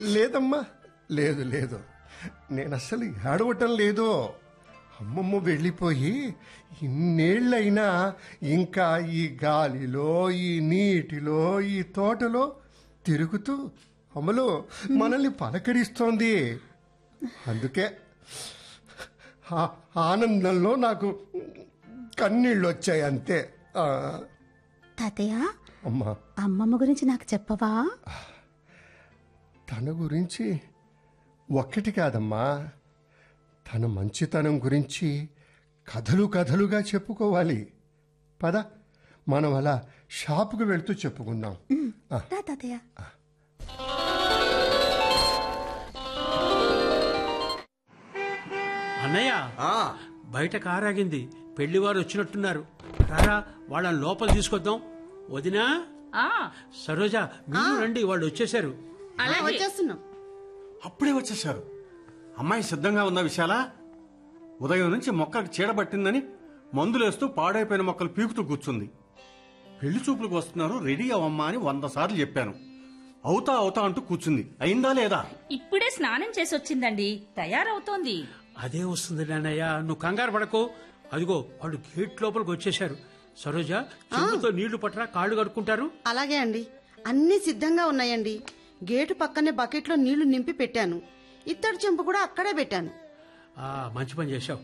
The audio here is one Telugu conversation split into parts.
లేదమ్మా లేదు లేదు నేను అసలు ఏడవటం లేదు అమ్మమ్మ వెళ్ళిపోయి ఇన్నేళ్ళైనా ఇంకా ఈ గాలిలో ఈ నీటిలో ఈ తోటలో తిరుగుతూ అమలు మనల్ని పలకరిస్తోంది అందుకే ఆ ఆనందంలో నాకు కన్నీళ్ళు వచ్చాయి అంతే ఆ, తాతయ్య అమ్మా అమ్మమ్మ గురించి నాకు చెప్పవా తన గురించి ఒక్కటి కాదమ్మా తన మంచితనం గురించి కథలు కథలుగా చెప్పుకోవాలి పద మనం అలా షాపుకు వెళ్తూ చెప్పుకుందాం ఆ, రా తాతయ్య అన్నయ్య ఆ, బయట కారాగింది పెళ్లివారు వచ్చినట్టున్నారు రారా వాళ్ళని లోపల తీసుకొద్దాం వదినా ఆ సరోజ మీరు రండి వాళ్ళు వచ్చేశారు అలాగే వచ్చేస్తున్నాం అప్పుడే వచ్చేశారు అమ్మాయి సిద్ధంగా ఉన్న విశాల ఉదయం నుంచి మొక్కలకు చీడబట్టిందని మందులేస్తూ పాడైపోయిన మొక్కలు పీకుతూ కూర్చుంది పెళ్లి చూపులకు వస్తున్నారు రెడీ అవ్వమ్మా అని వంద సార్లు చెప్పాను అవుతా అవుతా అంటూ కూర్చుంది అయిందా లేదా ఇప్పుడే స్నానం చేసి వచ్చిందండి తయారవుతోంది అదే వస్తుంది నాన్నయ్య నువ్వు కంగారు పడకు అదిగో వాళ్ళు గేట్ లోపలికి వచ్చేశారు సరోజ చెంబుతో నీళ్లు పట్టరా కాళ్ళు కడుక్కుంటారు అలాగే అండి అన్ని సిద్ధంగా ఉన్నాయండి గేటు పక్కనే బకెట్లో నీళ్లు నింపి పెట్టాను ఇత్తడి చెంపు కూడా అక్కడే పెట్టాను ఆ మంచి పని చేశావు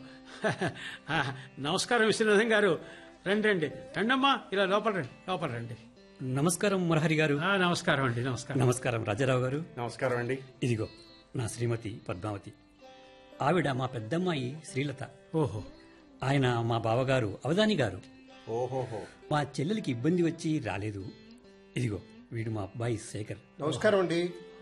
ఆ, నమస్కారం విశ్వనాథం గారు రండి రండి రండమ్మా ఇలా లోపల రండి లోపల రండి నమస్కారం మురహరి గారు ఆ, నమస్కారం అండి నమస్కారం నమస్కారం రాజారావు గారు నమస్కారం అండి ఇదిగో నా శ్రీమతి పద్మావతి ఆవిడ మా పెద్దమ్మాయి శ్రీలత ఓహో ఆయన మా బావగారు అవధాని గారు ఓహోహో మా చెల్లెలికి ఇబ్బంది వచ్చి రాలేదు ఇదిగో వీడు మా అబ్బాయి శేఖర్ నమస్కారం అండి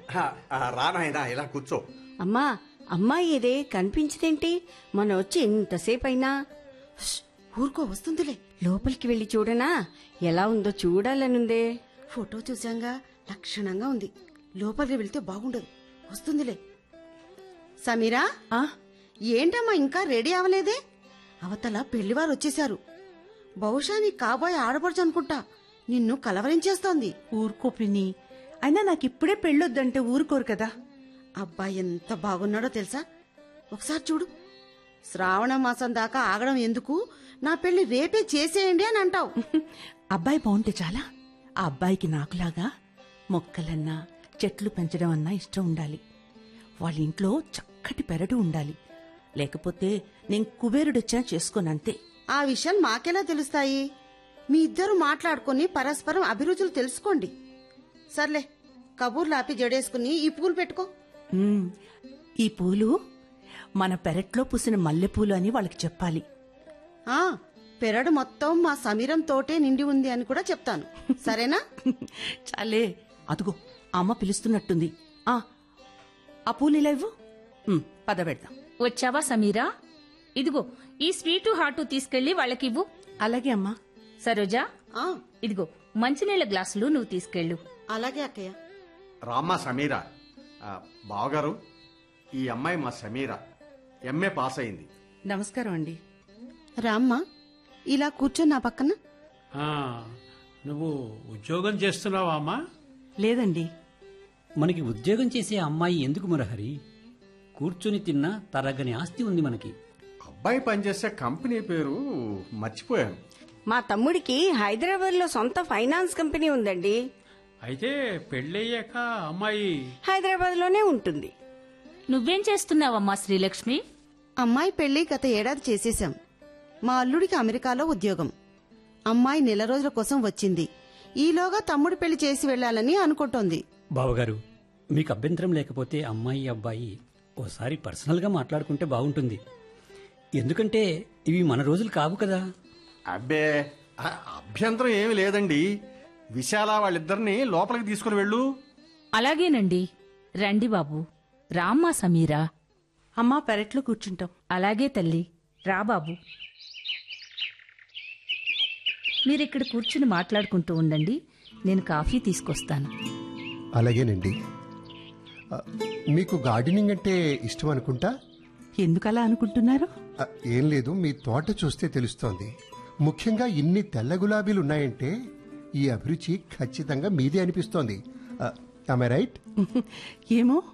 రానాయనా ఇలా కూర్చో అమ్మా అమ్మాయి ఇదే కనిపించదేంటి మనం వచ్చి ఇంతసేపు అయినా ష్, ఊరుకో వస్తుందిలే లోపలికి వెళ్ళి చూడనా ఎలా ఉందో చూడాలనుందే ఫోటో చూశాంగా లక్షణంగా ఉంది లోపలికి వెళ్తే బాగుండదు వస్తుందిలే సమీరా ఆ ఏంటమ్మా ఇంకా రెడీ అవ్వలేదే అవతల పెళ్లివారు వచ్చేశారు బహుశా నీ కాబోయే ఆడపడుచు అనుకుంటా నిన్ను కలవరించేస్తోంది ఊరుకో పిన్ని అయినా నాకిప్పుడే పెళ్ళొద్దంటే ఊరుకోరు కదా అబ్బాయి ఎంత బాగున్నాడో తెలుసా ఒకసారి చూడు శ్రావణ మాసం దాకా ఆగడం ఎందుకు నా పెళ్లి రేపే చేసేయండి అని అంటావు అబ్బాయి బాగుంటే చాలా ఆ అబ్బాయికి నాకులాగా మొక్కలన్నా చెట్లు పెంచడం అన్నా ఇష్టం ఉండాలి వాళ్ళ ఇంట్లో చక్కటి పెరడు ఉండాలి లేకపోతే నేను కుబేరుడొచ్చినా చేసుకోనంతే ఆ విషయాలు మాకెలా తెలుస్తాయి మీ ఇద్దరు మాట్లాడుకుని పరస్పరం అభిరుచులు తెలుసుకోండి సర్లే కబూర్లు ఆపి జడేసుకుని ఈ పూలు పెట్టుకో ఉమ్, ఈ పూలు మన పెరట్లో పూసిన మల్లెపూలు అని వాళ్ళకి చెప్పాలి ఆ పెరడు మొత్తం మా సమీరం తోటే నిండి ఉంది అని కూడా చెప్తాను సరేనా చాలే అదుగో అమ్మ పిలుస్తున్నట్టుంది ఆ ఆ పూలు ఇలా ఇవ్వు ఉమ్, పద పెడదాం వచ్చావా సమీరా ఇదిగో ఈ స్వీటు హాటు తీసుకెళ్లి వాళ్ళకివ్వు అలాగే అమ్మా సరోజా ఆ ఇదిగో మంచినీళ్ళ గ్లాసులు నువ్వు తీసుకెళ్ళు అలాగే అక్కయ్య రామ్మా సమీరా ఆ, బావగారు ఈ అమ్మాయి మా సమీరా ఎంఏ పాస్ అయింది నమస్కారం అండి రామ్మా ఇలా కూర్చొని నా పక్కన ఆ, నువ్వు ఉద్యోగం చేస్తున్నావా అమ్మా లేదండి మనకి ఉద్యోగం చేసే అమ్మాయి ఎందుకు మురహరి కూర్చొని తిన్నా తరగని ఆస్తి ఉంది మనకి అబ్బాయి పనిచేసే కంపెనీ పేరు మర్చిపోయాను మా తమ్ముడికి హైదరాబాద్ లో సొంత ఫైనాన్స్ కంపెనీ ఉందండి అయితే పెళ్ళయ్యాక అమ్మాయి హైదరాబాద్ లోనే ఉంటుంది నువ్వేం చేస్తున్నావమ్మా శ్రీలక్ష్మి అమ్మాయి పెళ్లి గత ఏడాది చేసేశాం మా అల్లుడికి అమెరికాలో ఉద్యోగం అమ్మాయి నెల రోజుల కోసం వచ్చింది ఈలోగా తమ్ముడు పెళ్లి చేసి వెళ్లాలని అనుకుంటోంది బావగారు మీకు అభ్యంతరం లేకపోతే అమ్మాయి అబ్బాయి ఓసారి పర్సనల్గా మాట్లాడుకుంటే బాగుంటుంది ఎందుకంటే ఇవి మన రోజులు కావు కదా అబ్బే ఆ, అభ్యంతరం ఏమి లేదండి విశాల వాళ్ళిద్దరిని లోపలికి తీసుకుని వెళ్ళు అలాగేనండి రండి బాబు రామ్మా సమీరా అమ్మా పెరట్లో కూర్చుంటాం అలాగే తల్లి రా బాబు మీరిక్కడ కూర్చుని మాట్లాడుకుంటూ ఉండండి నేను కాఫీ తీసుకొస్తాను అలాగేనండి ఆ, మీకు గార్డెనింగ్ అంటే ఇష్టం అనుకుంటా ఎందుకలా అనుకుంటున్నారు ఆ, ఏం లేదు మీ తోట చూస్తే తెలుస్తోంది ముఖ్యంగా ఇన్ని తెల్ల గులాబీలు ఉన్నాయంటే ఈ అభిరుచి ఖచ్చితంగా మీదే అనిపిస్తోంది ఆ, ఐ రైట్ ఏమో